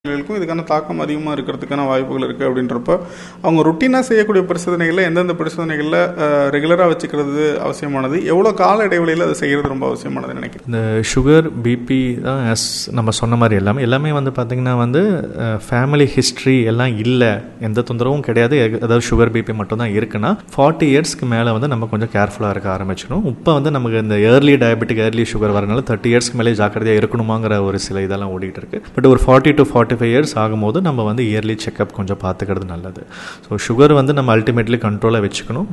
களுக்கும் இதுக்கான தாக்கம் அதிகமாக இருக்கிறதுக்கான வாய்ப்புகள் இருக்குது அப்படின்றப்ப அவங்க ருட்டீனாக செய்யக்கூடிய பரிசோதனைகளில் எந்தெந்த பரிசோதனைகளில் ரெகுலராக வச்சுக்கிறது அவசியமானது எவ்வளோ கால இடைவெளியில் அதை செய்கிறது ரொம்ப அவசியமானது நினைக்கிறேன் இந்த சுகர் பிபி தான் as நம்ம சொன்ன மாதிரி எல்லாமே எல்லாமே வந்து பார்த்திங்கன்னா வந்து ஃபேமிலி ஹிஸ்ட்ரி எல்லாம் இல்லை எந்த தொந்தரவும் கிடையாது எ- அதாவது சுகர் பிபி மட்டும் தான் இருக்குன்னா ஃபார்ட்டி இயர்ஸ்க்கு மேலே வந்து நம்ம கொஞ்சம் கேர்ஃபுல்லாக இருக்க ஆரம்பிச்சிடும் இப்போ வந்து நமக்கு இந்த ஏர்லி டயபெட்டிக் ஏர்லி சுகர் வரனால தேர்ட்டி இயர்ஸ்க்கு மேலே ஜாக்கிரதையாக இருக்கணுமாங்கிற ஒரு சில இதெல்லாம் ஓடிட்டு இருக்கு பட் ஒரு forty to forty five years ஆகும்போது நம்ம வந்து இயர்லி செக்அப் கொஞ்சம் பார்த்துக்கிறது நல்லது ஸோ சுகர் வந்து நம்ம அல்டிமேட்லி கண்ட்ரோலாக வச்சுக்கணும்